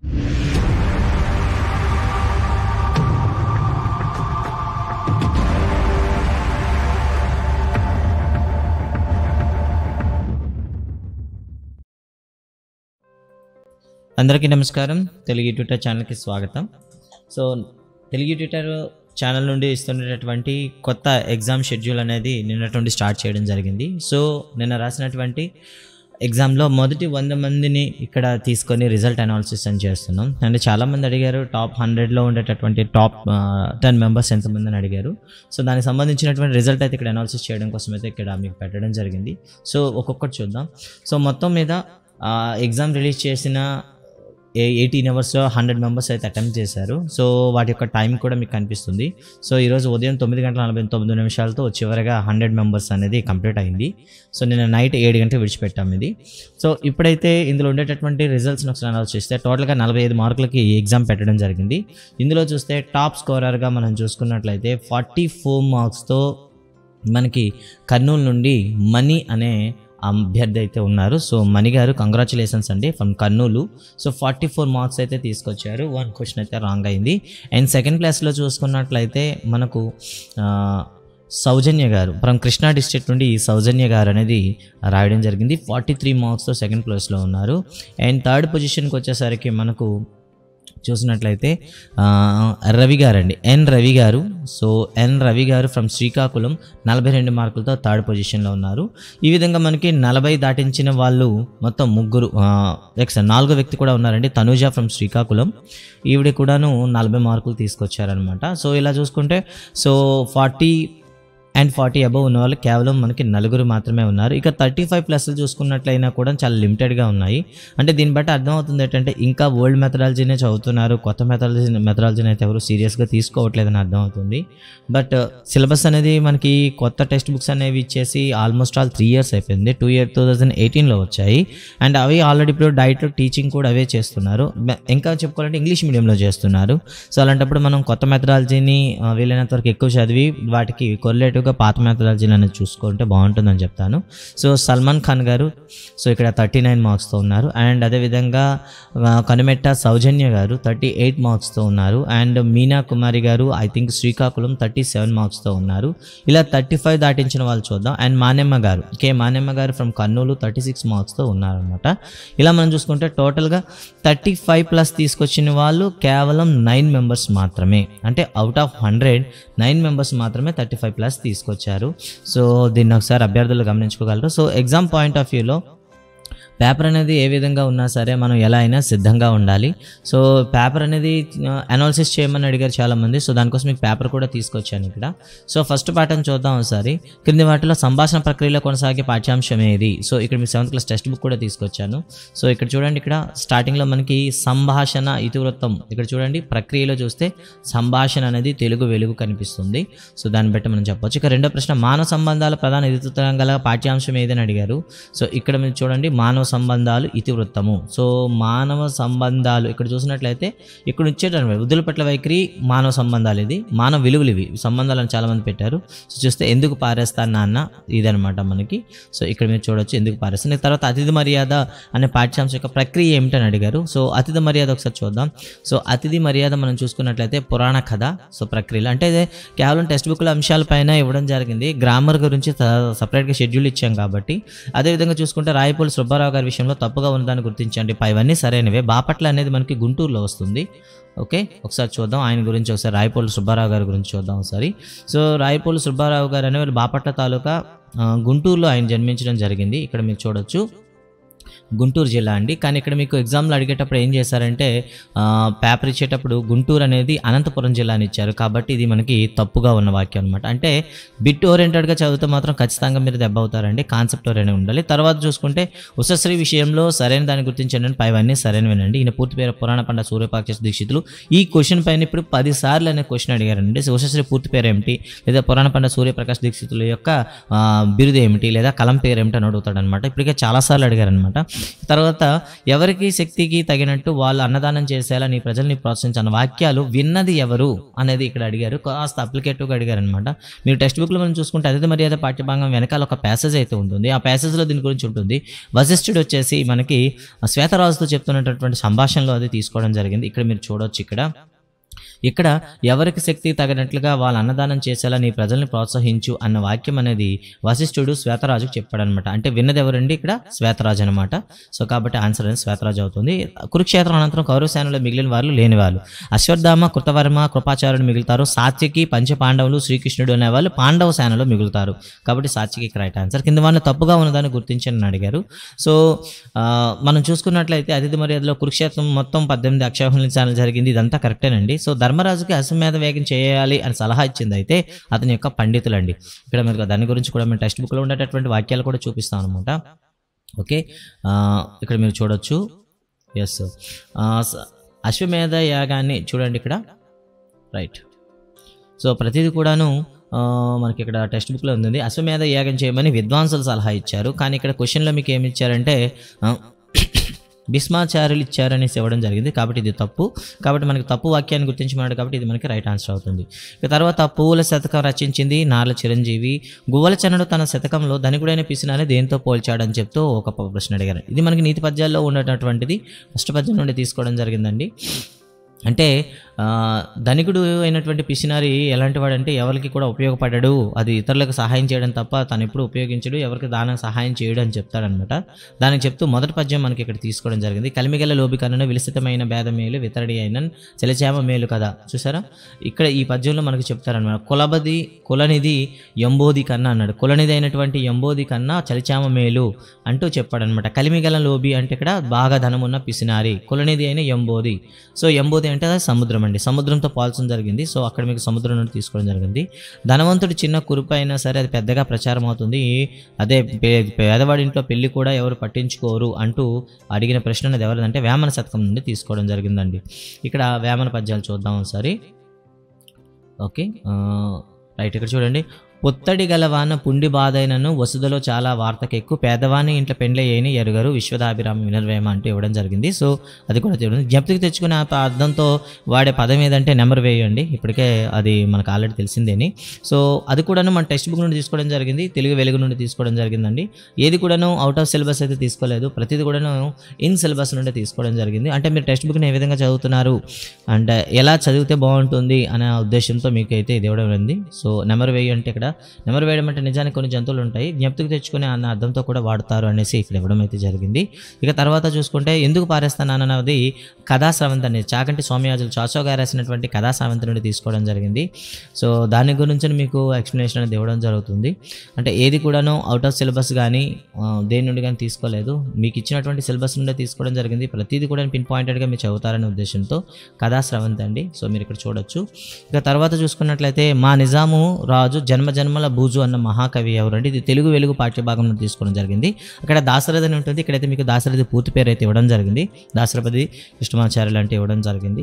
అందరికీ నమస్కారం తెలుగు ట్విట్టర్ ఛానల్కి స్వాగతం సో తెలుగు ట్విట్టర్ ఛానల్ నుండి ఇస్తున్నటువంటి కొత్త ఎగ్జామ్ షెడ్యూల్ అనేది నిన్నటి నుండి స్టార్ట్ చేయడం జరిగింది సో నిన్న రాసినటువంటి ఎగ్జామ్లో మొదటి వంద మందిని ఇక్కడ తీసుకొని రిజల్ట్ అనాలిసిస్ అని చేస్తున్నాం అంటే చాలామంది అడిగారు టాప్ హండ్రెడ్లో ఉండేటటువంటి టాప్ టెన్ మెంబర్స్ ఎంతమంది అని అడిగారు సో దానికి సంబంధించినటువంటి రిజల్ట్ అయితే ఇక్కడ అనాలిసిస్ చేయడం కోసం అయితే ఇక్కడ మీకు పెట్టడం జరిగింది సో ఒక్కొక్కటి చూద్దాం సో మొత్తం మీద ఎగ్జామ్ రిలీజ్ చేసిన ఎయిటీన్ అవర్స్లో హండ్రెడ్ మెంబర్స్ అయితే అటెంప్ట్ చేశారు సో వాటి యొక్క టైం కూడా మీకు కనిపిస్తుంది సో ఈరోజు ఉదయం తొమ్మిది గంటల నలభై తొమ్మిది నిమిషాలతో చివరిగా హండ్రెడ్ మెంబర్స్ అనేది కంప్లీట్ అయింది సో నిన్న నైట్ ఏడు గంటలు విడిచిపెట్టాం ఇది సో ఇప్పుడైతే ఇందులో ఉండేటటువంటి రిజల్ట్స్ని ఒకసారి ఆలోచిస్తే టోటల్గా నలభై ఐదు మార్కులకి ఈ ఎగ్జామ్ పెట్టడం జరిగింది ఇందులో చూస్తే టాప్ స్కోరర్గా మనం చూసుకున్నట్లయితే ఫార్టీ ఫోర్ మార్క్స్తో మనకి కర్నూలు నుండి మనీ అనే అభ్యర్థి అయితే ఉన్నారు సో మణి గారు కంగ్రాచులేషన్స్ అండి from Kurnool so forty four marks అయితే తీసుకొచ్చారు వన్ క్వశ్చన్ అయితే రాంగ్ అయింది అండ్ సెకండ్ ప్లేస్లో చూసుకున్నట్లయితే మనకు ఆ, సౌజన్య గారు ఫ్రమ్ కృష్ణా డిస్ట్రిక్ట్ నుండి ఈ సౌజన్య గారు అనేది రాయడం జరిగింది ఫార్టీ త్రీ మార్క్స్తో సెకండ్ ప్లేస్లో ఉన్నారు అండ్ థర్డ్ పొజిషన్కి వచ్చేసరికి మనకు చూసినట్లయితే ఆ, రవి గారు అండి ఎన్ రవి గారు సో ఎన్ రవి గారు ఫ్రమ్ శ్రీకాకుళం నలభై రెండు మార్కులతో థర్డ్ పొజిషన్లో ఉన్నారు ఈ విధంగా మనకి నలభై దాటించిన వాళ్ళు మొత్తం ముగ్గురు ఎక్స్ నాలుగో వ్యక్తి కూడా ఉన్నారండి తనూజ ఫ్రమ్ శ్రీకాకుళం ఈవిడ కూడాను నలభై మార్కులు తీసుకొచ్చారనమాట సో ఇలా చూసుకుంటే so forty and forty above ఉన్న వాళ్ళు కేవలం మనకి నలుగురు మాత్రమే ఉన్నారు ఇక థర్టీ ఫైవ్ ప్లస్ చూసుకున్నట్లయినా కూడా చాలా లిమిటెడ్గా ఉన్నాయి అంటే దీన్ని బట్టి అర్థమవుతుంది ఏంటంటే ఇంకా ఓల్డ్ మెథడాలజీనే చదువుతున్నారు కొత్త మెథడాలజీ మెథడాలజీని అయితే ఎవరు సీరియస్గా తీసుకోవట్లేదని అర్థమవుతుంది బట్ సిలబస్ అనేది మనకి కొత్త టెక్స్ట్ బుక్స్ అనేవి ఇచ్చేసి ఆల్మోస్ట్ ఆల్ త్రీ ఇయర్స్ అయిపోయింది టూ ఇయర్ టూ థౌజండ్ ఎయిటీన్లో వచ్చాయి అండ్ అవి ఆల్రెడీ ఇప్పుడు డైట్ టీచింగ్ కూడా అవే చేస్తున్నారు మె- ఇంకా చెప్పుకోవాలంటే ఇంగ్లీష్ మీడియంలో చేస్తున్నారు సో అలాంటప్పుడు మనం కొత్త మెథడాలజీని ఆ, వీలైనంత వరకు ఎక్కువ చదివి వాటికి కొరిలేటివ్గా పాత మెథడాలజీని అనేది చూసుకుంటే బాగుంటుందని చెప్తాను సో సల్మాన్ ఖాన్ గారు సో ఇక్కడ థర్టీ నైన్ మార్క్స్తో ఉన్నారు అండ్ అదేవిధంగా ఆ, కనుమెట్ట సౌజన్య గారు థర్టీ ఎయిట్ మార్క్స్తో ఉన్నారు అండ్ మీనా కుమారి గారు I think Srikakulam thirty seven మార్క్స్తో ఉన్నారు ఇలా థర్టీ ఫైవ్ దాటించిన వాళ్ళు చూద్దాం అండ్ మానెమ్మ గారు కే మానెమ్మ గారు ఫ్రమ్ కర్నూలు థర్టీ సిక్స్ మార్క్స్తో ఉన్నారనమాట ఇలా మనం చూసుకుంటే టోటల్గా థర్టీ ఫైవ్ ప్లస్ తీసుకొచ్చిన వాళ్ళు కేవలం నైన్ మెంబర్స్ మాత్రమే అంటే out of hundred nine members మాత్రమే థర్టీ ఫైవ్ ప్లస్ తీసుకొచ్చారు సో దీన్ని ఒకసారి అభ్యర్థులు గమనించుకోగలరు సో ఎగ్జామ్ పాయింట్ ఆఫ్ వ్యూలో పేపర్ అనేది ఏ విధంగా ఉన్నా సరే మనం ఎలా అయినా సిద్ధంగా ఉండాలి సో పేపర్ అనేది అనాలిసిస్ చేయమని అడిగారు చాలామంది సో దానికోసం మీకు పేపర్ కూడా తీసుకొచ్చాను ఇక్కడ సో ఫస్ట్ పాఠం చూద్దాం ఒకసారి క్రింది వాటిలో సంభాషణ ప్రక్రియలో కొనసాగే పాఠ్యాంశం ఏది సో ఇక్కడ మీకు సెవెంత్ క్లాస్ టెక్స్ట్ బుక్ కూడా తీసుకొచ్చాను సో ఇక్కడ చూడండి ఇక్కడ స్టార్టింగ్లో మనకి సంభాషణ ఇతివృత్తం ఇక్కడ చూడండి ప్రక్రియలో చూస్తే సంభాషణ అనేది తెలుగు వెలుగు కనిపిస్తుంది సో దాన్ని బట్టి మనం చెప్పొచ్చు ఇక రెండో ప్రశ్న మానవ సంబంధాల ప్రధాన ఇతివృత్తం గల పాఠ్యాంశం ఏదని అడిగారు సో ఇక్కడ మీరు చూడండి మానవ సంబంధాలు ఇతివృత్తము సో మానవ సంబంధాలు ఇక్కడ చూసినట్లయితే ఇక్కడ వచ్చేటటువంటి వృద్ధుల పట్ల వైఖరి మానవ సంబంధాలు ఇది మానవ విలువలు ఇవి సంబంధాలను చాలా మంది పెట్టారు సో చూస్తే ఎందుకు పారేస్తాను నాన్న ఇదనమాట మనకి సో ఇక్కడ మీరు చూడొచ్చు ఎందుకు పారేస్తాను తర్వాత అతిథి మర్యాద అనే పాఠ్యాంశం యొక్క ప్రక్రియ ఏమిటని అడిగారు సో అతిథి మర్యాద ఒకసారి చూద్దాం సో అతిథి మర్యాద మనం చూసుకున్నట్లయితే పురాణ కథ సో ప్రక్రియలు అంటే ఇది కేవలం టెక్స్ట్ బుక్ల అంశాలపైన ఇవ్వడం జరిగింది గ్రామర్ గురించి సపరేట్గా షెడ్యూల్ ఇచ్చాం కాబట్టి అదేవిధంగా చూసుకుంటే రాయపూడి సుబ్బారావు గారి విషయంలో తప్పుగా ఉన్నదాన్ని గుర్తించండి పైవన్నీ సరైనవే బాపట్ల అనేది మనకి గుంటూరులో వస్తుంది ఓకే ఒకసారి చూద్దాం ఆయన గురించి ఒకసారి రాయపూడి సుబ్బారావు గారి గురించి చూద్దాం ఒకసారి సో రాయపూడి సుబ్బారావు గారు అనేవారు బాపట్ల తాలూకా ఆ, గుంటూరులో ఆయన జన్మించడం జరిగింది ఇక్కడ మీరు చూడొచ్చు గుంటూరు జిల్లా అండి కానీ ఇక్కడ మీకు ఎగ్జామ్లో అడిగేటప్పుడు ఏం చేశారంటే ఆ, పేపర్ ఇచ్చేటప్పుడు గుంటూరు అనేది అనంతపురం జిల్లా అని ఇచ్చారు కాబట్టి ఇది మనకి తప్పుగా ఉన్న వాక్యం అనమాట అంటే బిట్ ఓరియంటెడ్గా చదివితే మాత్రం ఖచ్చితంగా మీరు దెబ్బ అవుతారండి కాన్సెప్ట్ ఓరియంటెడ్ ఉండాలి తర్వాత చూసుకుంటే ఉషశ్రీ విషయంలో సరైన దాన్ని గుర్తించండి పైవన్నీ సరైనవేనండి ఈయన పూర్తి పేరు పురాణ పండ సూర్యపాక్ష దీక్షితులు ఈ క్వశ్చన్ పైన ఇప్పుడు పది సార్లు అనే క్వశ్చన్ అడిగారండి సో ఉషశ్రీ పూర్తి పేరు ఏమిటి లేదా పురాణ పండ సూర్యప్రకాష్ దీక్షితుల యొక్క ఆ, బిరుదు ఏమిటి లేదా కలం పేరు ఏమిటి అని అడుగుతాడు అనమాట ఇప్పటికే చాలాసార్లు అడిగారనమాట తర్వాత ఎవరికి శక్తికి తగినట్టు వాళ్ళు అన్నదానం చేసేలా నీ ప్రజల్ని ప్రోత్సహించిన వాక్యాలు విన్నది ఎవరు అనేది ఇక్కడ అడిగారు కాస్త అప్లికేటివ్గా అడిగారు అనమాట మీరు టెక్స్ట్ బుక్లో మనం చూసుకుంటే అతిథి మర్యాద పాఠ్యభాగం వెనకాల ఒక ప్యాసేజ్ అయితే ఉంటుంది ఆ ప్యాసేజ్లో దీని గురించి ఉంటుంది వశిష్ఠుడు వచ్చేసి మనకి శ్వేతరాజుతో చెప్తున్నటువంటి సంభాషణలో అది తీసుకోవడం జరిగింది ఇక్కడ మీరు చూడొచ్చు ఇక్కడ ఇక్కడ ఎవరికి శక్తి తగినట్లుగా వాళ్ళ అన్నదానం చేసేలా నీ ప్రజల్ని ప్రోత్సహించు అన్న వాక్యం అనేది వశిష్ఠుడు శ్వేతరాజుకు చెప్పాడనమాట అంటే విన్నది ఎవరండి ఇక్కడ శ్వేతరాజు అనమాట సో కాబట్టి ఆన్సర్ అనేది శ్వేతరాజు అవుతుంది కురుక్షేత్రం అనంతరం కౌరవ సేనలో మిగిలిన వాళ్ళు లేని వాళ్ళు అశ్వత్థామ కృతవర్మ కృపాచార్యుడు మిగులుతారు సాత్యకి పంచ పాండవులు శ్రీకృష్ణుడు అనే వాళ్ళు పాండవ సేనలో మిగులుతారు కాబట్టి సాత్యకి రైట్ ఆన్సర్ కింద వాళ్ళు తప్పుగా ఉన్నదాన్ని గుర్తించని అడిగారు సో ఆ, మనం చూసుకున్నట్లయితే అతిథి మర్యాదలో కురుక్షేత్రం మొత్తం పద్దెనిమిది అక్షోహించాలని జరిగింది ఇదంతా కరెక్టేనండి సో ధర్మరాజుకి అశ్వమేధ వేగం చేయాలి అని సలహా ఇచ్చింది అయితే అతని యొక్క పండితులండి ఇక్కడ మీరు దాని గురించి కూడా మేము టెక్స్ట్ బుక్లో ఉండేటటువంటి వాక్యాలు కూడా చూపిస్తాం అనమాట ఓకే ఆ, ఇక్కడ మీరు చూడొచ్చు ఎస్ అశ్వమేధ యాగాన్ని చూడండి ఇక్కడ రైట్ సో ప్రతిదీ కూడాను ఆ, మనకి ఇక్కడ టెక్స్ట్ బుక్లో ఉంది అశ్వమేధ యాగం చేయమని విద్వాంసులు సలహా ఇచ్చారు కానీ ఇక్కడ క్వశ్చన్లో మీకు ఏమి ఇచ్చారంటే ఆ, భీష్మాచార్యులు ఇచ్చారనేసి ఇవ్వడం జరిగింది కాబట్టి ఇది తప్పు కాబట్టి మనకి తప్పు వాక్యాన్ని గుర్తించమన్నాడు కాబట్టి ఇది మనకి రైట్ ఆన్సర్ అవుతుంది ఇక తర్వాత పువ్వుల శతకం రచించింది నార్ల చిరంజీవి గువ్వల చనుడు తన శతకంలో ధనికుడైన పిసినాని దేంతో పోల్చాడని చెప్తూ ఒక ప్రశ్న అడిగారు ఇది మనకి నీతి పద్యాల్లో ఉన్నటువంటిది ఫస్ట్ పద్యం నుండి తీసుకోవడం జరిగిందండి అంటే ఆ, ధనికుడు అయినటువంటి పిసినారి ఎలాంటి వాడంటే ఎవరికి కూడా ఉపయోగపడడు అది ఇతరులకు సహాయం చేయడం తప్ప తను ఎప్పుడు ఉపయోగించడు ఎవరికి దానం సహాయం చేయడు అని చెప్తాడనమాట దానికి చెప్తూ మొదటి పద్యం మనకి ఇక్కడ తీసుకోవడం జరిగింది కలిమిగల లోబికన్నను విలసితమైన భేద మేలు వితరడి అయిన చెలచేమ మేలు కదా చూసారా ఇక్కడ ఈ పద్యంలో మనకు చెప్తారనమాట కులబది కులనిధి ఎంబోది కన్నా అన్నాడు కులనిధి అయినటువంటి ఎంబోది కన్నా చలిచామ మేలు అంటూ చెప్పాడనమాట కలిమిగల లోబి అంటే ఇక్కడ బాగా ధనమున్న పిసినారి కులనిధి అయిన ఎంబోది సో ఎంబోది అంటే అది సముద్రం అండి సముద్రంతో పోల్చడం జరిగింది సో అక్కడ మీకు సముద్రం నుండి తీసుకోవడం జరిగింది ధనవంతుడు చిన్న కురుపు అయినా సరే అది పెద్దగా ప్రచారం అవుతుంది అదే పే- పేదవాడి ఇంట్లో పెళ్లి కూడా ఎవరు పట్టించుకోరు అంటూ అడిగిన ప్రశ్న అనేది ఎవరిదంటే వేమన శతకం నుండి తీసుకోవడం జరిగిందండి ఇక్కడ వేమన పద్యాలు చూద్దాం ఒకసారి ఓకే ఆ, రైట్ ఇక్కడ చూడండి పొత్తడి గలవాన పుండి బాధైనను వసుదలో చాలా వార్తకెక్కు పేదవాని ఇంట్లో పెండ్ల ఏని ఎరుగరు విశ్వదాభిరామ వినర్వేమ అంటూ ఇవ్వడం జరిగింది సో అది కూడా చూడండి జ్ఞప్తికి తెచ్చుకునే ఆ అర్థంతో వాడే పదం ఏదంటే నెంబర్ వేయండి ఇప్పటికే అది మనకు ఆల్రెడీ తెలిసిందేని సో అది కూడాను మన టెక్స్ట్ బుక్ నుండి తీసుకోవడం జరిగింది తెలుగు వెలుగు నుండి తీసుకోవడం జరిగిందండి ఏది కూడాను అవుట్ ఆఫ్ సిలబస్ అయితే తీసుకోలేదు ప్రతిది కూడాను ఇన్ సిలబస్ నుండి తీసుకోవడం జరిగింది అంటే మీరు టెక్స్ట్ బుక్ని ఏ విధంగా చదువుతున్నారు అండ్ ఎలా చదివితే బాగుంటుంది అనే ఉద్దేశంతో మీకు అయితే ఇది ఇవ్వడం ఉంది సో నెంబర్ వేయి అంటే ఇక్కడ నెంబర్ వేయడం అంటే నిజానికి కొన్ని జంతువులు ఉంటాయి జ్ఞప్తికి తెచ్చుకునే అన్న అర్థంతో కూడా వాడతారు అనేసి ఇక్కడ ఇవ్వడం అయితే జరిగింది ఇక తర్వాత చూసుకుంటే ఎందుకు పారేస్తాను అన్నది కథా స్రవంతి అనేది చాకంటి సోమయాజులు చాచో గారు రాసినటువంటి కథా స్రవంతి నుండి తీసుకోవడం జరిగింది సో దాని గురించి మీకు ఎక్స్ప్లెనేషన్ అనేది ఇవ్వడం జరుగుతుంది అంటే ఏది కూడాను అవుట్ ఆఫ్ సిలబస్ కానీ దేని నుండి కానీ తీసుకోలేదు మీకు ఇచ్చినటువంటి సిలబస్ నుండే తీసుకోవడం జరిగింది ప్రతిదీ కూడా పిన్ పాయింటెడ్గా మీరు చదువుతారనే ఉద్దేశంతో కథా స్రవంతి అండి సో మీరు ఇక్కడ చూడొచ్చు ఇక తర్వాత చూసుకున్నట్లయితే మా నిజాము రాజు జన్మ జన్మల బూజు అన్న మహాకవి ఎవరండి ఇది తెలుగు వెలుగు పాఠ్యభాగం నుండి తీసుకోవడం జరిగింది అక్కడ దాశరథి అని ఉంటుంది ఇక్కడైతే మీకు దాశరథి పూర్తి పేరు అయితే ఇవ్వడం జరిగింది దాశరథి కృష్ణమాచార్యులు అంటే ఇవ్వడం జరిగింది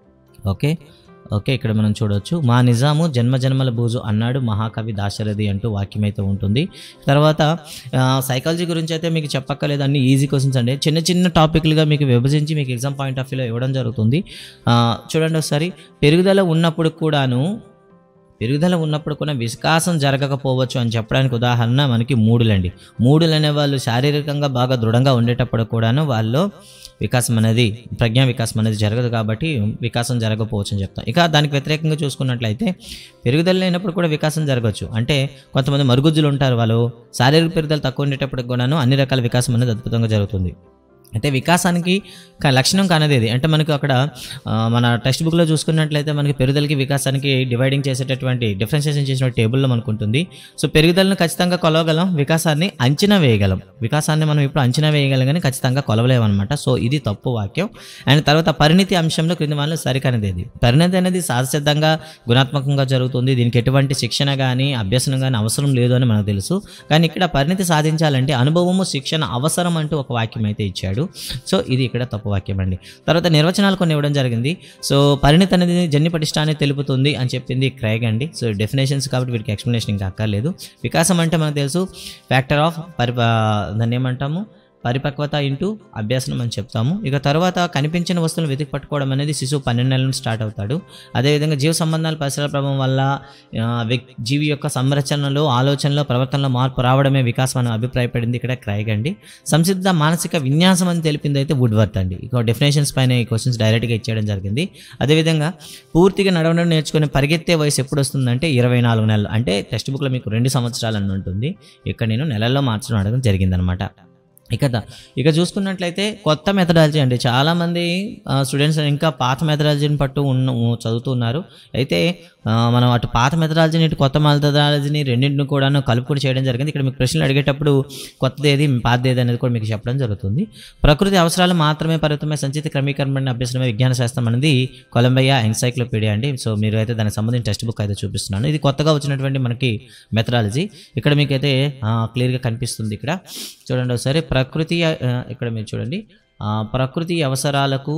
ఓకే ఓకే ఇక్కడ మనం చూడొచ్చు మా నిజాము జన్మ జన్మల బూజు అన్నాడు మహాకవి దాశరథి అంటూ వాక్యం అయితే ఉంటుంది తర్వాత సైకాలజీ గురించి అయితే మీకు చెప్పక్కర్లేదు అన్ని ఈజీ క్వశ్చన్స్ అండి చిన్న చిన్న టాపిక్లుగా మీకు విభజించి మీకు ఎగ్జామ్ పాయింట్ ఆఫ్ వ్యూలో ఇవ్వడం జరుగుతుంది ఆ, చూడండి ఒకసారి పెరుగుదల ఉన్నప్పుడు కూడాను పెరుగుదల ఉన్నప్పుడు కూడా వికాసం జరగకపోవచ్చు అని చెప్పడానికి ఉదాహరణ మనకి మూడులండి మూడులు అనే వాళ్ళు శారీరకంగా బాగా దృఢంగా ఉండేటప్పుడు కూడాను వాళ్ళు వికాసం అనేది ప్రజ్ఞా వికాసం అనేది జరగదు కాబట్టి వికాసం జరగకపోవచ్చు అని చెప్తాం ఇక దానికి వ్యతిరేకంగా చూసుకున్నట్లయితే పెరుగుదల లేనప్పుడు కూడా వికాసం జరగవచ్చు అంటే కొంతమంది మరుగుజ్జులు ఉంటారు వాళ్ళు శారీరక పెరుగుదల తక్కువ ఉండేటప్పటికి కూడాను అన్ని రకాల వికాసం అనేది అద్భుతంగా జరుగుతుంది అయితే వికాసానికి క- లక్షణం కానది ఇది అంటే మనకు అక్కడ ఆ, మన టెక్స్ట్ బుక్లో చూసుకున్నట్లయితే మనకి పెరుగుదలకి వికాసానికి డివైడింగ్ చేసేటటువంటి డిఫరెన్షియేషన్ చేసిన టేబుల్లో మనకు ఉంటుంది సో పెరుగుదలను ఖచ్చితంగా కొలవగలం వికాసాన్ని అంచనా వేయగలం వికాసాన్ని మనం ఇప్పుడు అంచనా వేయగలం కానీ ఖచ్చితంగా కొలవలేమన్నమాట సో ఇది తప్పు వాక్యం అండ్ తర్వాత పరిణితి అంశంలో క్రింది వాళ్ళు సరికనేది ఇది పరిణితి అనేది సహజసిద్ధంగా గుణాత్మకంగా జరుగుతుంది దీనికి ఎటువంటి శిక్షణ కానీ అభ్యసనం కానీ అవసరం లేదు అని మనకు తెలుసు కానీ ఇక్కడ పరిణితి సాధించాలంటే అనుభవము శిక్షణ అవసరం అంటూ ఒక వాక్యం అయితే ఇచ్చాడు సో ఇది ఇక్కడ తప్పు వాక్యం అండి తర్వాత నిర్వచనాలు కొన్ని ఇవ్వడం జరిగింది సో పరిణితి అనేది జన్యు పటిష్టాన్ని తెలుపుతుంది అని చెప్పింది క్రైగ్ అండి సో డెఫినేషన్స్ కాబట్టి వీటికి ఎక్స్ప్లెనేషన్ ఇంకా అక్కర్లేదు వికాసం అంటే మనకు తెలుసు ఫ్యాక్టర్ ఆఫ్ పరి ఆ, దాన్ని ఏమంటాము పరిపక్వత ఇంటూ అభ్యాసనం అని చెప్తాము ఇక తర్వాత కనిపించిన వస్తువులను వెతికి పట్టుకోవడం అనేది శిశువు పన్నెండు నెలల నుండి స్టార్ట్ అవుతాడు అదేవిధంగా జీవ సంబంధాల పరిసరాల ప్రభావం వల్ల ఆ, వ్యక్- జీవి యొక్క సంరచనలో ఆలోచనలో ప్రవర్తనలో మార్పు రావడమే వికాసం అని అభిప్రాయపడింది ఇక్కడ క్రైగ్ అండి సంసిద్ధ మానసిక విన్యాసం అని తెలిపింది అయితే వుడ్వర్త్ అండి ఇక డెఫినేషన్స్ పైన ఈ క్వశ్చన్స్ డైరెక్ట్గా ఇచ్చేయడం జరిగింది అదేవిధంగా పూర్తిగా నడవడం నేర్చుకుని పరిగెత్తే వయసు ఎప్పుడు వస్తుందంటే ఇరవై నాలుగు నెలలు అంటే టెక్స్ట్ బుక్లో మీకు రెండు సంవత్సరాలు అని ఉంటుంది ఇక్కడ నేను నెలల్లో మార్చడం అడగడం జరిగిందనమాట ఇక ద- ఇక చూసుకున్నట్లయితే కొత్త మెథడాలజీ అండి చాలామంది స్టూడెంట్స్ ఇంకా పాత మెథడాలజీని పట్టు ఉన్న చదువుతున్నారు అయితే ఆ, మనం అటు పాత మెథడాలజీని ఇటు కొత్త మెథడాలజీని రెండింటిని కూడాను కలుపుకొని చేయడం జరిగింది ఇక్కడ మీకు ప్రశ్నలు అడిగేటప్పుడు కొత్తది ఏది పాతది ఏది అనేది కూడా మీకు చెప్పడం జరుగుతుంది ప్రకృతి అవసరాలు మాత్రమే పరిమితమే సంచిత క్రమీకరణ అభ్యసనమే విజ్ఞాన శాస్త్రం అనేది కొలంబియా ఎన్సైక్లోపీడియా అండి సో మీరు అయితే దానికి సంబంధించిన టెక్స్ట్ బుక్ అయితే చూపిస్తున్నాను ఇది కొత్తగా వచ్చినటువంటి మనకి మెథడాలజీ ఇక్కడ మీకైతే క్లియర్గా కనిపిస్తుంది ఇక్కడ చూడండి ఒకసారి ప్రకృతి ఆ, ఇక్కడ మీరు చూడండి ఆ, ప్రకృతి అవసరాలకు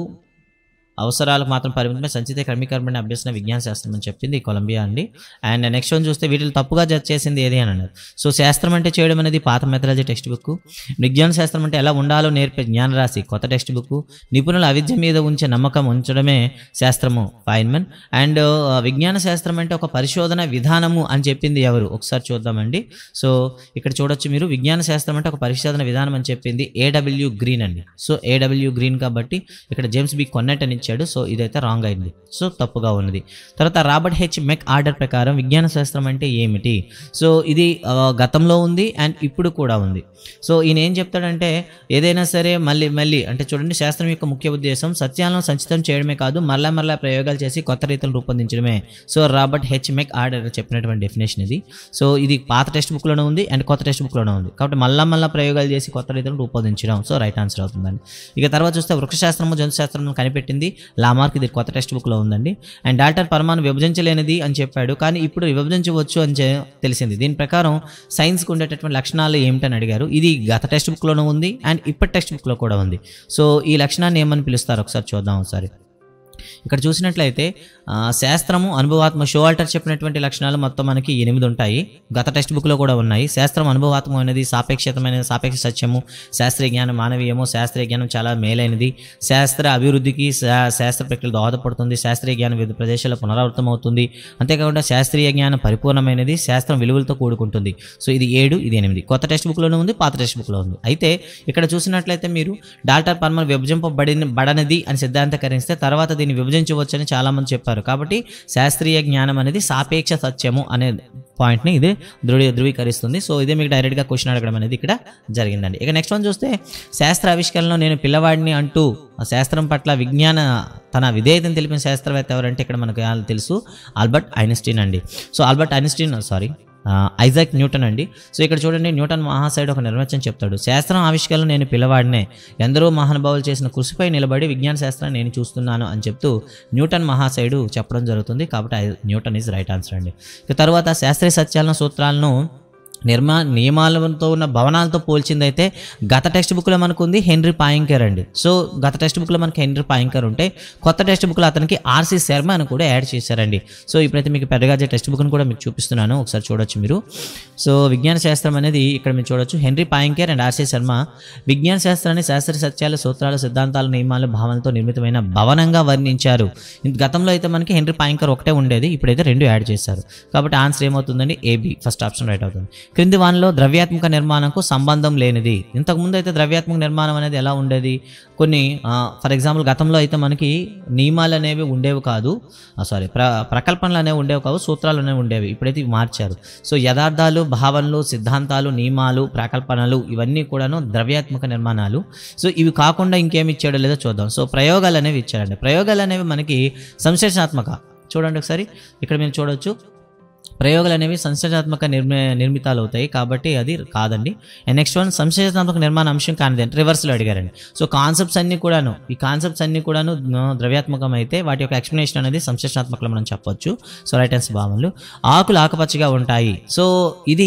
అవసరాలకు మాత్రం పరిమితమే సంచిత క్రమీకరణ అభ్యసన విజ్ఞాన శాస్త్రం అని చెప్పింది ఈ కొలంబియా అండి అండ్ నెక్స్ట్ వన్ చూస్తే వీటిని తప్పుగా జడ్జ్ చేసింది ఏది అని అన్నారు సో శాస్త్రం అంటే చేయడం అనేది పాత మెథడాలజీ టెక్స్ట్ బుక్ విజ్ఞాన శాస్త్రం అంటే ఎలా ఉండాలో నేర్పే జ్ఞాన రాశి కొత్త టెక్స్ట్ బుక్ నిపుణుల అవిద్య మీద ఉంచే నమ్మకం ఉంచడమే శాస్త్రము ఫైన్మన్ అండ్ విజ్ఞాన శాస్త్రం అంటే ఒక పరిశోధన విధానము అని చెప్పింది ఎవరు ఒకసారి చూద్దామండి సో ఇక్కడ చూడొచ్చు మీరు విజ్ఞాన శాస్త్రం అంటే ఒక పరిశోధన విధానం అని చెప్పింది ఏడబ్ల్యూ గ్రీన్ అండి సో ఏడబ్ల్యూ గ్రీన్ కాబట్టి ఇక్కడ జేమ్స్ బి కొన్నెట్ అని ఇచ్చాడు సో ఇదైతే రాంగ్ అయింది సో తప్పుగా ఉన్నది తర్వాత రాబర్ట్ హెచ్ మెక్ ఆర్డర్ ప్రకారం విజ్ఞాన శాస్త్రం అంటే ఏమిటి సో ఇది ఆ, గతంలో ఉంది అండ్ ఇప్పుడు కూడా ఉంది సో ఈయన ఏం చెప్తాడంటే ఏదైనా సరే మళ్ళీ మళ్ళీ అంటే చూడండి శాస్త్రం యొక్క ముఖ్య ఉద్దేశం సత్యాలను సంచితం చేయడమే కాదు మళ్ళా మళ్ళా ప్రయోగాలు చేసి కొత్త రీతులు రూపొందించడమే so Robert H McArthur చెప్పినటువంటి డెఫినేషన్ ఇది సో ఇది పాత టెక్స్ట్ బుక్లోనే ఉంది అండ్ కొత్త టెక్స్ట్ బుక్లోనే ఉంది కాబట్టి మళ్ళా మళ్ళా ప్రయోగాలు చేసి కొత్త రీతులను రూపొందించడం సో రైట్ ఆన్సర్ అవుతుందండి ఇక తర్వాత చూస్తే వృక్షశాస్త్రము జంతుశాస్త్రం కనిపెట్టింది లామార్క్ ఇది కొత్త టెక్స్ట్ బుక్లో ఉందండి అండ్ డాక్టర్ పరమాణు విభజించలేనిది అని చెప్పాడు కానీ ఇప్పుడు విభజించవచ్చు అని చె- తెలిసింది దీని ప్రకారం సైన్స్కి ఉండేటటువంటి లక్షణాలు ఏమిటని అడిగారు ఇది గత టెక్స్ట్ బుక్లోనూ ఉంది అండ్ ఇప్పటి టెక్స్ట్ బుక్లో కూడా ఉంది సో ఈ లక్షణాన్ని ఏమని పిలుస్తారు ఒకసారి చూద్దాం ఒకసారి ఇక్కడ చూసినట్లయితే ఆ, శాస్త్రము అనుభవాత్మ షోవాల్టర్ చెప్పినటువంటి లక్షణాలు మొత్తం మనకి ఎనిమిది ఉంటాయి గత టెక్స్ట్ బుక్లో కూడా ఉన్నాయి శాస్త్రం అనుభవాత్మం అనేది సాపేక్షతమైన సాపేక్ష సత్యము శాస్త్రీయ జ్ఞానం మానవీయము శాస్త్రీయ జ్ఞానం చాలా మేలైనది శాస్త్ర అభివృద్ధికి శా- శాస్త్ర ప్రక్రియ దోహదపడుతుంది శాస్త్రీయ జ్ఞానం వివిధ ప్రదేశాల్లో పునరావృతం అవుతుంది అంతేకాకుండా శాస్త్రీయ జ్ఞానం పరిపూర్ణమైనది శాస్త్రం విలువలతో కూడుకుంటుంది సో ఇది ఏడు ఇది ఎనిమిది కొత్త టెక్స్ట్ బుక్లోనే ఉంది పాత టెక్స్ట్ బుక్లో ఉంది అయితే ఇక్కడ చూసినట్లయితే మీరు డాక్టర్ పర్మల్ విభజింపబడిన బడనది అని సిద్ధాంతకరిస్తే తర్వాత దీన్ని విభజించవచ్చని చాలామంది చెప్పారు కాబట్టి శాస్త్రీయ జ్ఞానం అనేది సాపేక్ష సత్యము అనే పాయింట్ని ఇది ధృవీ ధృవీకరిస్తుంది సో ఇదే మీకు డైరెక్ట్గా క్వశ్చన్ అడగడం అనేది ఇక్కడ జరిగిందండి ఇక నెక్స్ట్ వన్ చూస్తే శాస్త్ర ఆవిష్కరణలో నేను పిల్లవాడిని అంటూ ఆ శాస్త్రం పట్ల విజ్ఞాన తన విధేయతను తెలిపిన శాస్త్రవేత్త ఎవరంటే ఇక్కడ మనకు ఎలా తెలుసు ఆల్బర్ట్ ఐన్స్టీన్ అండి సో ఆల్బర్ట్ ఐన్స్టీన్ సారీ ఆ, ఐజాక్ న్యూటన్ అండి సో ఇక్కడ చూడండి న్యూటన్ మహాశయుడు ఒక నిర్వచనం చెప్తాడు శాస్త్రం ఆవిష్కరణ నేను పిల్లవాడినే ఎందరో మహానుభావులు చేసిన కృషిపై నిలబడి విజ్ఞాన శాస్త్రాన్ని నేను చూస్తున్నాను అని చెప్తూ న్యూటన్ మహాశయుడు చెప్పడం జరుగుతుంది కాబట్టి ఐ- న్యూటన్ ఈజ్ రైట్ ఆన్సర్ అండి ఇక తర్వాత శాస్త్రీయ సత్యాలను సూత్రాలను నిర్మా నియమాలతో ఉన్న భవనాలతో పోల్చిందైతే గత టెక్స్ట్ బుక్లో మనకు ఉంది హెన్రీ పాయింకర్ అండి సో గత టెక్స్ట్ బుక్లో మనకి హెన్రీ పాయింకర్ ఉంటే కొత్త టెక్స్ట్ బుక్లో అతనికి ఆర్సీ శర్మ అని కూడా యాడ్ చేశారండి సో ఇప్పుడైతే మీకు పెద్దగా టెక్స్ట్ బుక్ని కూడా మీకు చూపిస్తున్నాను ఒకసారి చూడొచ్చు మీరు సో విజ్ఞాన శాస్త్రం అనేది ఇక్కడ మీరు చూడొచ్చు Henry Poincare and RC Sharma విజ్ఞాన శాస్త్రాన్ని శాస్త్ర సత్యాలు సూత్రాలు సిద్ధాంతాలు నియమాలు భావనలతో నిర్మితమైన భవనంగా వర్ణించారు ఇంత గతంలో అయితే మనకి హెన్రీ పాయింకర్ ఒకటే ఉండేది ఇప్పుడైతే రెండు యాడ్ చేశారు కాబట్టి ఆన్సర్ ఏమవుతుందండి ఏబి ఫస్ట్ ఆప్షన్ రైట్ అవుతుంది క్రింది వానిలో ద్రవ్యాత్మక నిర్మాణంకు సంబంధం లేనిది ఇంతకుముందు అయితే ద్రవ్యాత్మక నిర్మాణం అనేది ఎలా ఉండేది కొన్ని ఫర్ ఎగ్జాంపుల్ గతంలో అయితే మనకి నియమాలు అనేవి ఉండేవి కాదు సారీ ప్ర ప్రకల్పనలు అనేవి ఉండేవి కావు సూత్రాలు అనేవి ఉండేవి ఇప్పుడైతే ఇవి మార్చారు సో యథార్థాలు భావనలు సిద్ధాంతాలు నియమాలు ప్రకల్పనలు ఇవన్నీ కూడాను ద్రవ్యాత్మక నిర్మాణాలు సో ఇవి కాకుండా ఇంకేమి ఇచ్చాడో లేదో చూద్దాం సో ప్రయోగాలు అనేవి ఇచ్చాడండి ప్రయోగాలు అనేవి మనకి సంశ్లేషణాత్మక చూడండి ఒకసారి ఇక్కడ మీరు చూడొచ్చు ప్రయోగాలు అనేవి సంశ్లేషణాత్మక నిర్మి నిర్మితాలు అవుతాయి కాబట్టి అది కాదండి అండ్ నెక్స్ట్ వన్ సంశ్లేషణాత్మక నిర్మాణ అంశం కానిది అంటే రివర్స్లో అడిగారండి సో కాన్సెప్ట్స్ అన్నీ కూడాను ఈ కాన్సెప్ట్స్ అన్నీ కూడాను ఆ, ద్రవ్యాత్మకం అయితే వాటి యొక్క ఎక్స్ప్లెనేషన్ అనేది సంశ్లేషణాత్మకంలో మనం చెప్పొచ్చు సో రైట్ ఆన్సర్ భావనలు ఆకులు ఆకుపచ్చగా ఉంటాయి సో ఇది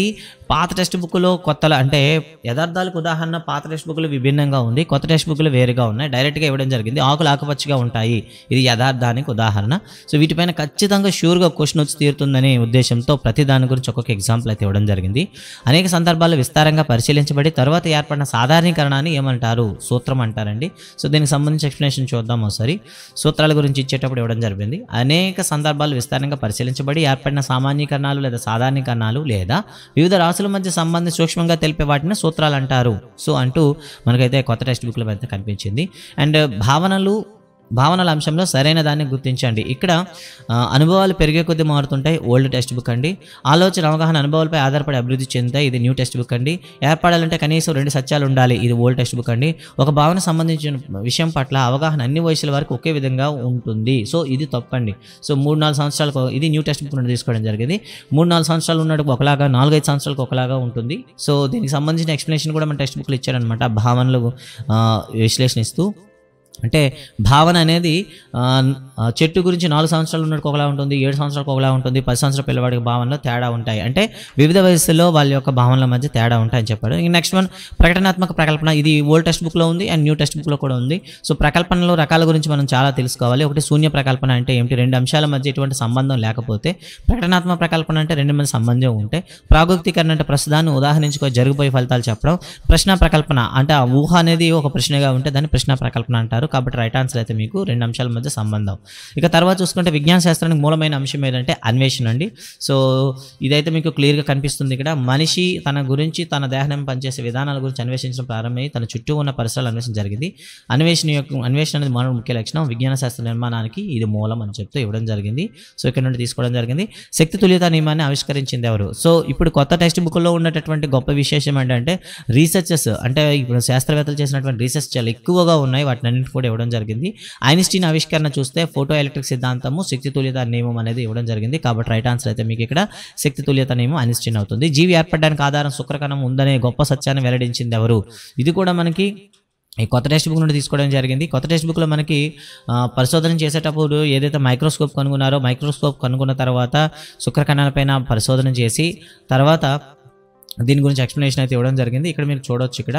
పాత టెక్స్ట్ బుక్లో కొత్తలో అంటే యథార్థాలకు ఉదాహరణ పాత టెక్స్ట్ బుక్లు విభిన్నంగా ఉంది కొత్త టెక్స్ట్ బుక్లు వేరుగా ఉన్నాయి డైరెక్ట్గా ఇవ్వడం జరిగింది ఆకులు ఆకుపచ్చగా ఉంటాయి ఇది యథార్థానికి ఉదాహరణ సో వీటిపైన ఖచ్చితంగా షూర్గా క్వశ్చన్ వచ్చి తీరుతుందనే ఉద్దేశంతో ప్రతి దాని గురించి ఒక్కొక్క ఎగ్జాంపుల్ అయితే ఇవ్వడం జరిగింది అనేక సందర్భాల్లో విస్తారంగా పరిశీలించబడి తర్వాత ఏర్పడిన సాధారణీకరణాన్ని ఏమంటారు సూత్రం అంటారండి సో దీనికి సంబంధించి ఎక్స్ప్లెనేషన్ చూద్దాం ఒకసారి సూత్రాల గురించి ఇచ్చేటప్పుడు ఇవ్వడం జరిగింది అనేక సందర్భాలు విస్తారంగా పరిశీలించబడి ఏర్పడిన సామాన్యీకరణాలు లేదా సాధారణీకరణాలు లేదా వివిధ రాసుల మధ్య సంబంధం సూక్ష్మంగా తెలిపే వాటిని సూత్రాలు అంటారు సో అంటూ మనకైతే కొత్త టెక్స్ట్ బుక్లో అయితే కనిపించింది అండ్ భావనలు భావనల అంశంలో సరైన దాన్ని గుర్తించండి ఇక్కడ ఆ, అనుభవాలు పెరిగే కొద్దీ మారుతుంటాయి ఓల్డ్ టెక్స్ట్ బుక్ అండి ఆలోచన అవగాహన అనుభవాలపై ఆధారపడి అభివృద్ధి చెందుతాయి ఇది న్యూ టెక్స్ట్ బుక్ అండి ఏర్పడాలంటే కనీసం రెండు సత్యాలు ఉండాలి ఇది ఓల్డ్ టెక్స్ట్ బుక్ అండి ఒక భావన సంబంధించిన విషయం పట్ల అవగాహన అన్ని వయసుల వరకు ఒకే విధంగా ఉంటుంది సో ఇది తప్పండి సో మూడు నాలుగు సంవత్సరాలకు ఇది న్యూ టెక్స్ట్ బుక్ నుండి తీసుకోవడం జరిగింది మూడు నాలుగు సంవత్సరాలు ఉన్నట్టు ఒకలాగా నాలుగైదు సంవత్సరాలకు ఒకలాగా ఉంటుంది సో దీనికి సంబంధించిన ఎక్స్ప్లెనేషన్ కూడా మన టెక్స్ట్ బుక్లో ఇచ్చారనమాట భావనలు ఆ, విశ్లేషణ ఇస్తూ అంటే భావన అనేది ఆ, ఆ, చెట్టు గురించి నాలుగు సంవత్సరాలు ఉన్నట్టు ఒకలా ఉంటుంది ఏడు సంవత్సరాలకు ఒకలా ఉంటుంది పది సంవత్సరాల పిల్లవాడికి భావనలో తేడా ఉంటాయి అంటే వివిధ వయసుల్లో వాళ్ళ యొక్క భావనల మధ్య తేడా ఉంటాయని చెప్పాడు ఇంక నెక్స్ట్ వన్ ప్రకటనాత్మక ప్రకల్పన ఇది ఓల్డ్ టెక్స్ట్ బుక్లో ఉంది అండ్ న్యూ టెక్స్ట్ బుక్లో కూడా ఉంది సో ప్రకల్పనలో రకాల గురించి మనం చాలా తెలుసుకోవాలి ఒకటి శూన్య ప్రకల్పన అంటే ఏమిటి రెండు అంశాల మధ్య ఎటువంటి సంబంధం లేకపోతే ప్రకటనాత్మక ప్రకల్పన అంటే రెండు మధ్య సంబంధం ఉంటే ప్రాగుక్తీకరణ అంటే ప్రస్తుతాన్ని ఉదాహరించుకో జరిగిపోయే ఫలితాలు చెప్పడం ప్రశ్న ప్రకల్పన అంటే ఆ ఊహ అనేది ఒక ప్రశ్నగా ఉంటే దాన్ని ప్రశ్న ప్రకల్పన అంటారు కాబట్టి రైట్ ఆన్సర్ అయితే మీకు రెండు అంశాల మధ్య సంబంధం ఇక తర్వాత చూసుకుంటే విజ్ఞాన శాస్త్రానికి మూలమైన అంశం ఏంటంటే అన్వేషణ అండి సో ఇదైతే మీకు క్లియర్గా కనిపిస్తుంది ఇక్కడ మనిషి తన గురించి తన దేహం పనిచేసే విధానాల గురించి అన్వేషించడం ప్రారంభమై తన చుట్టూ ఉన్న పరిసరాలు అన్వేషణ జరిగింది అన్వేషణ యొక్క అన్వేషణ అనేది మానవ ముఖ్య లక్షణం విజ్ఞాన శాస్త్ర నిర్మాణానికి ఇది మూలం అని చెప్తూ ఇవ్వడం జరిగింది సో ఇక్కడ నుండి తీసుకోవడం జరిగింది శక్తి తుల్యత నియమాన్ని ఆవిష్కరించింది ఎవరు సో ఇప్పుడు కొత్త టెక్స్ట్ బుక్లో ఉన్నటువంటి గొప్ప విశేషం ఏంటంటే రీసెర్చెస్ అంటే ఇప్పుడు శాస్త్రవేత్తలు చేసినటువంటి రీసెర్చ్ చాలా ఎక్కువగా ఉన్నాయి వాటిని అన్నింటి కూడా ఇవ్వడం జరిగింది ఐన్స్టీన్ ఆవిష్కరణ చూస్తే ఫోటో ఎలక్ట్రిక్ సిద్ధాంతము శక్తి తుల్యత నియమం అనేది ఇవ్వడం జరిగింది కాబట్టి రైట్ ఆన్సర్ అయితే మీకు ఇక్కడ శక్తి తుల్యత నియమం ఐన్స్టీన్ అవుతుంది జీవి ఏర్పడడానికి ఆధారం శుక్రకణం ఉందనే గొప్ప సత్యాన్ని వెల్లడించింది ఎవరు ఇది కూడా మనకి ఈ కొత్త టెక్స్ట్ బుక్ నుండి తీసుకోవడం జరిగింది కొత్త టెక్స్ట్ బుక్లో మనకి ఆ, పరిశోధన చేసేటప్పుడు ఏదైతే మైక్రోస్కోప్ కనుగొన్నారో మైక్రోస్కోప్ కనుగొన్న తర్వాత శుక్రకణాలపైన పరిశోధన చేసి తర్వాత దీని గురించి ఎక్స్ప్లెనేషన్ అయితే ఇవ్వడం జరిగింది ఇక్కడ మీరు చూడొచ్చు ఇక్కడ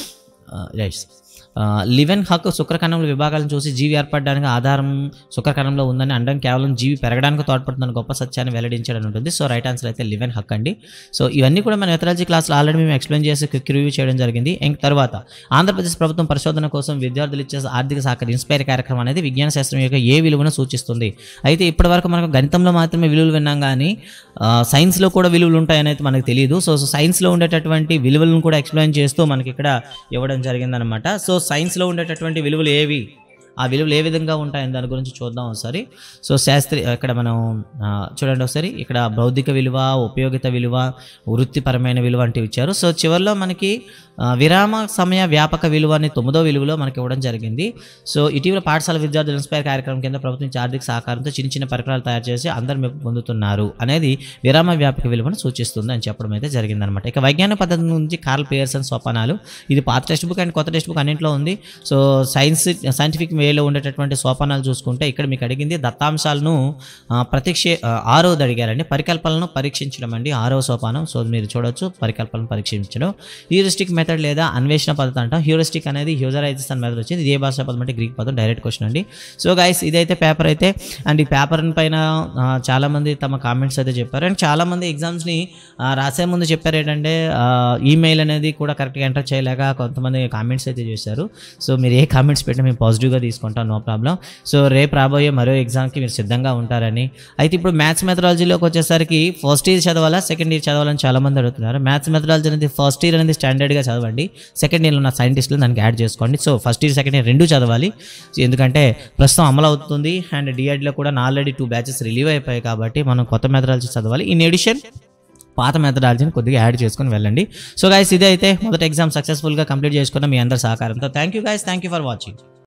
రైట్స్ లివెన్ హక్ శుక్రకణంలో విభాగాలను చూసి జీవి ఏర్పడడానికి ఆధారం శుక్రకణంలో ఉందని అండం కేవలం జీవి పెరగడానికి తోడ్పడుతున్న గొప్ప సత్యాన్ని వెల్లడించడం ఉంటుంది సో రైట్ ఆన్సర్ అయితే లివెన్ హక్ అండి సో ఇవన్నీ కూడా మన మెథడాలజీ క్లాస్లో ఆల్రెడీ మేము ఎక్స్ప్లెయిన్ చేసి క్విక్ రివ్యూ చేయడం జరిగింది ఇంక తర్వాత ఆంధ్రప్రదేశ్ ప్రభుత్వం పరిశోధన కోసం విద్యార్థులు ఇచ్చే ఆర్థిక సహకార ఇన్స్పైర్ కార్యక్రమం అనేది విజ్ఞాన శాస్త్రం యొక్క ఏ విలువను సూచిస్తుంది అయితే ఇప్పటివరకు మనకు గణితంలో మాత్రమే విలువలు విన్నాం కానీ ఆ, సైన్స్లో కూడా విలువలు ఉంటాయని అయితే మనకు తెలియదు సో సో సైన్స్లో ఉండేటటువంటి విలువలను కూడా ఎక్స్ప్లెయిన్ చేస్తూ మనకి ఇక్కడ ఇవ్వడం జరిగిందనమాట సో సైన్స్లో ఉండేటటువంటి విలువలు ఏవి ఆ విలువలు ఏ విధంగా ఉంటాయని దాని గురించి చూద్దాం ఒకసారి సో శాస్త్రీయ ఇక్కడ మనం ఆ, చూడండి ఒకసారి ఇక్కడ బౌద్ధిక విలువ ఉపయోగిత విలువ వృత్తిపరమైన విలువ అంటే ఇచ్చారు సో చివరిలో మనకి ఆ, విరామ సమయ వ్యాపక విలువ అనే తొమ్మిదో విలువలో మనకి ఇవ్వడం జరిగింది సో ఇటీవల పాఠశాల విద్యార్థులు ఇన్స్పైర్ కార్యక్రమం కింద ప్రభుత్వం ఇచ్చే ఆర్థిక సహకారంతో చిన్న చిన్న పరికరాలు తయారు చేసి అందరు మెప్పు పొందుతున్నారు అనేది విరామ వ్యాపక విలువను సూచిస్తుంది అని చెప్పడం అయితే జరిగిందనమాట ఇక వైజ్ఞానిక పద్ధతి నుంచి కార్ల్ పియర్సన్ సోపానాలు ఇది పాత టెక్స్ట్ బుక్ అండ్ కొత్త టెక్స్ట్ బుక్ అన్నింటిలో ఉంది సో సైన్స్ సైంటిఫిక్ వేలో ఉండేటటువంటి సోపానాలు చూసుకుంటే ఇక్కడ మీకు అడిగింది దత్తాంశాలను ఆ, ప్రతిక్షే ఆ, ఆరోది అడిగారండి పరికల్పనలను పరీక్షించడం అండి ఆరో సోపానం సో మీరు చూడొచ్చు పరికల్పనను పరీక్షించడం హ్యూరిస్టిక్ మెథడ్ లేదా అన్వేషణ పద్ధతి అంటాం హ్యూరిస్టిక్ అనేది హ్యూజరైజేషన్ మెథడ్ వచ్చింది ఇది ఏ భాష పదం అంటే గ్రీక్ పదం డైరెక్ట్ క్వశ్చన్ అండి సో గైస్ ఇదైతే పేపర్ అయితే అండ్ ఈ పేపర్ పైన ఆ, చాలా మంది తమ కామెంట్స్ అయితే చెప్పారు అండ్ చాలా మంది ఎగ్జామ్స్ని రాసే ముందు చెప్పారు ఏంటంటే ఈమెయిల్ అనేది కూడా కరెక్ట్గా ఎంటర్ చేయలేక కొంతమంది కామెంట్స్ అయితే చేశారు సో మీరు ఏ కామెంట్స్ పెట్టినా మేము పాజిటివ్గా తీసుకుంటాం నో ప్రాబ్లం సో రేపు రాబోయే మరో ఎగ్జామ్కి మీరు సిద్ధంగా ఉంటారని అయితే ఇప్పుడు మ్యాథ్స్ మెథడాలజీలోకి వచ్చేసరికి ఫస్ట్ ఇయర్ చదవాలా సెకండ్ ఇయర్ చదవాలని చాలా మంది అడుగుతున్నారు మ్యాథ్స్ మెథడాలజీ అనేది ఫస్ట్ ఇయర్ అనేది స్టాండర్డ్గా చదవండి సెకండ్ ఇయర్లో ఉన్న సైంటిస్టులు దానికి యాడ్ చేసుకోండి so first year second year రెండు చదవాలి సో ఎందుకంటే ప్రస్తుతం అమలు అవుతుంది అండ్ డిఎడ్లో కూడా ఆల్రెడీ టూ బ్యాచెస్ రిలీవ్ అయిపోయాయి కాబట్టి మనం కొత్త మెథడాలజీ చదవాలి ఇన్ ఎడిషన్ పాత మెథడాలజీని కొద్దిగా యాడ్ చేసుకొని వెళ్ళండి సో గైస్ ఇదే అయితే మొదటి ఎగ్జామ్ సక్సెస్ఫుల్గా కంప్లీట్ చేసుకున్న మీ అందరి సహకారంతో thank you guys thank you for watching